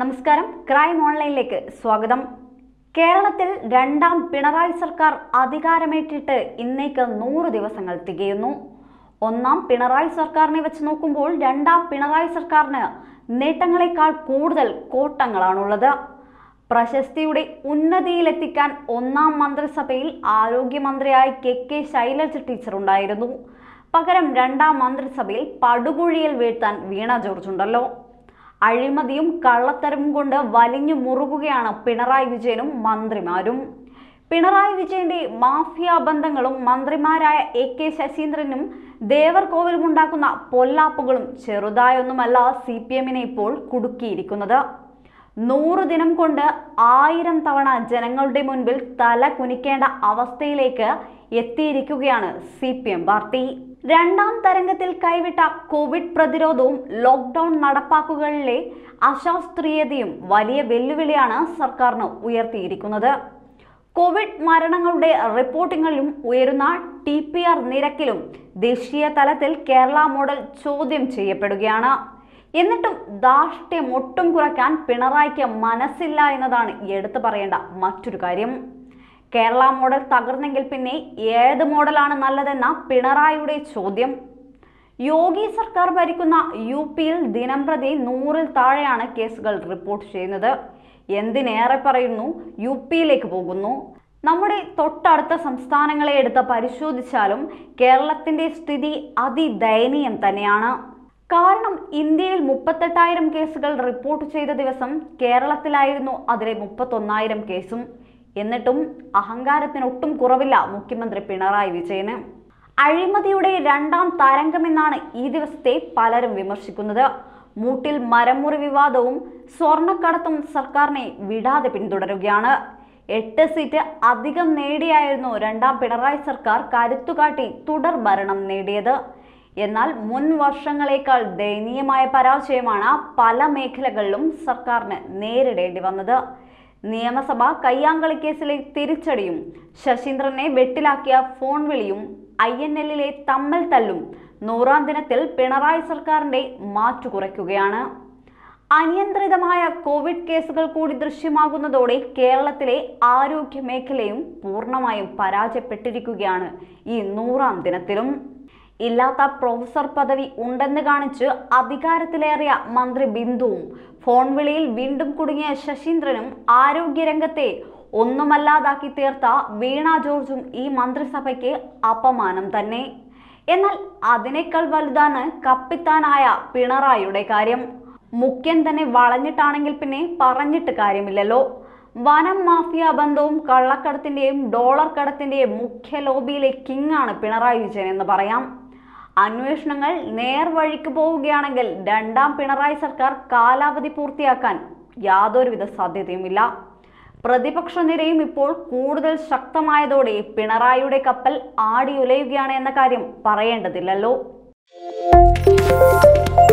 നമസ്കാരം ക്രൈം ഓൺലൈനിലേക്ക് സ്വാഗതം കേരളത്തിൽ രണ്ടാം പിണറായി സർക്കാർ അധികാരമേറ്റിട്ട് ഇന്നേക്ക് നൂറ് ദിവസങ്ങൾ തികയുന്നു ഒന്നാം പിണറായി സർക്കാരിനെ വെച്ച് നോക്കുമ്പോൾ രണ്ടാം പിണറായി സർക്കാരിന് നേട്ടങ്ങളെക്കാൾ കൂടുതൽ കോട്ടങ്ങളാണുള്ളത് പ്രശസ്തിയുടെ ഉന്നതിയിലെത്തിക്കാൻ ഒന്നാം മന്ത്രിസഭയിൽ ആരോഗ്യമന്ത്രിയായി കെ കെ ശൈലജ ടീച്ചർ ഉണ്ടായിരുന്നു പകരം രണ്ടാം മന്ത്രിസഭയിൽ പടുകുഴിയിൽ വീഴ്ത്താൻ വീണ ജോർജ് ഉണ്ടല്ലോ അഴിമതിയും കള്ളത്തരവും കൊണ്ട് വലിഞ്ഞു മുറുകുകയാണ് പിണറായി വിജയനും മന്ത്രിമാരും പിണറായി വിജയന്റെ മാഫിയ ബന്ധങ്ങളും മന്ത്രിമാരായ എ കെ ശശീന്ദ്രനും ദേവർകോവിലും ഉണ്ടാക്കുന്ന പൊല്ലാപ്പുകളും ചെറുതായൊന്നുമല്ല സി പി എമ്മിനെ ഇപ്പോൾ കുടുക്കിയിരിക്കുന്നത് നൂറ് ദിനം കൊണ്ട് ആയിരം തവണ ജനങ്ങളുടെ മുൻപിൽ തല കുനിക്കേണ്ട അവസ്ഥയിലേക്ക് എത്തിയിരിക്കുകയാണ് സി പി എം പാർട്ടി രണ്ടാം തരംഗത്തിൽ കൈവിട്ട കോവിഡ് പ്രതിരോധവും ലോക്ക്ഡൌൺ നടപ്പാക്കുകളിലെ അശാസ്ത്രീയതയും വലിയ വെല്ലുവിളിയാണ് സർക്കാരിന് ഉയർത്തിയിരിക്കുന്നത് കോവിഡ് മരണങ്ങളുടെ റിപ്പോർട്ടിങ്ങിലും ഉയരുന്ന ടി പി ആർ നിരക്കിലും ദേശീയ തലത്തിൽ കേരള മോഡൽ ചോദ്യം ചെയ്യപ്പെടുകയാണ് എന്നിട്ടും ധാർഷ്ട്യം ഒട്ടും കുറയ്ക്കാൻ പിണറായിക്ക് മനസ്സില്ല എന്നതാണ് എടുത്തു പറയേണ്ട മറ്റൊരു കാര്യം കേരള മോഡൽ തകർന്നെങ്കിൽ പിന്നെ ഏത് മോഡലാണ് നല്ലതെന്ന പിണറായിയുടെ ചോദ്യം യോഗി സർക്കാർ ഭരിക്കുന്ന യു പിയിൽ ദിനംപ്രതി നൂറിൽ താഴെയാണ് കേസുകൾ റിപ്പോർട്ട് ചെയ്യുന്നത് എന്തിനേറെ പറയുന്നു യു പിയിലേക്ക് പോകുന്നു നമ്മുടെ തൊട്ടടുത്ത സംസ്ഥാനങ്ങളെ എടുത്ത് പരിശോധിച്ചാലും കേരളത്തിന്റെ സ്ഥിതി അതിദയനീയം തന്നെയാണ് കാരണം ഇന്ത്യയിൽ മുപ്പത്തെട്ടായിരം കേസുകൾ റിപ്പോർട്ട് ചെയ്ത ദിവസം കേരളത്തിലായിരുന്നു അതിലെ മുപ്പത്തൊന്നായിരം കേസും എന്നിട്ടും അഹങ്കാരത്തിന് ഒട്ടും കുറവില്ല മുഖ്യമന്ത്രി പിണറായി വിജയന് അഴിമതിയുടെ രണ്ടാം തരംഗമെന്നാണ് ഈ ദിവസത്തെ പലരും വിമർശിക്കുന്നത് മൂട്ടിൽ മരമുറി വിവാദവും സ്വർണ്ണക്കടത്തും സർക്കാരിനെ വിടാതെ പിന്തുടരുകയാണ് എട്ട് സീറ്റ് അധികം നേടിയായിരുന്നു രണ്ടാം പിണറായി സർക്കാർ കരുത്തുകാട്ടി തുടർ ഭരണം നേടിയത് എന്നാൽ മുൻ വർഷങ്ങളേക്കാൾ ദയനീയമായ പരാജയമാണ് പല മേഖലകളിലും സർക്കാരിന് നേരിടേണ്ടി വന്നത് നിയമസഭ കയ്യാങ്കളി കേസിലെ തിരിച്ചടിയും ശശീന്ദ്രനെ വെട്ടിലാക്കിയ ഫോൺ വിളിയും ഐ എൻ എല്ലിലെ തമ്മൽ തല്ലും നൂറാം ദിനത്തിൽ പിണറായി സർക്കാരിന്റെ മാറ്റു കുറയ്ക്കുകയാണ് അനിയന്ത്രിതമായ കോവിഡ് കേസുകൾ കൂടി ദൃശ്യമാകുന്നതോടെ കേരളത്തിലെ ആരോഗ്യ മേഖലയും പൂർണ്ണമായും പരാജയപ്പെട്ടിരിക്കുകയാണ് ഈ നൂറാം ദിനത്തിലും ഇല്ലാത്ത പ്രൊഫസർ പദവി ഉണ്ടെന്ന് കാണിച്ച് അധികാരത്തിലേറിയ മന്ത്രി ബിന്ദുവും ഫോൺ വിളിയിൽ വീണ്ടും കുടുങ്ങിയ ശശീന്ദ്രനും ആരോഗ്യരംഗത്തെ ഒന്നുമല്ലാതാക്കി തീർത്ത വീണ ജോർജും ഈ മന്ത്രിസഭയ്ക്ക് അപമാനം തന്നെ എന്നാൽ അതിനേക്കാൾ വലുതാണ് കപ്പിത്താനായ പിണറായിയുടെ കാര്യം മുഖ്യൻ തന്നെ വളഞ്ഞിട്ടാണെങ്കിൽ പിന്നെ പറഞ്ഞിട്ട് കാര്യമില്ലല്ലോ വനം മാഫിയ ബന്ധവും കള്ളക്കടത്തിന്റെയും ഡോളർ കടത്തിന്റെയും മുഖ്യ ലോബിയിലെ കിങ് ആണ് പിണറായി വിജയൻ എന്ന് പറയാം അന്വേഷണങ്ങൾ നേർവഴിക്ക് പോവുകയാണെങ്കിൽ രണ്ടാം പിണറായി സർക്കാർ കാലാവധി പൂർത്തിയാക്കാൻ യാതൊരുവിധ സാധ്യതയുമില്ല പ്രതിപക്ഷ നിരയും ഇപ്പോൾ കൂടുതൽ ശക്തമായതോടെ പിണറായിയുടെ കപ്പൽ ആടിയുലയുകയാണ് എന്ന കാര്യം പറയേണ്ടതില്ലല്ലോ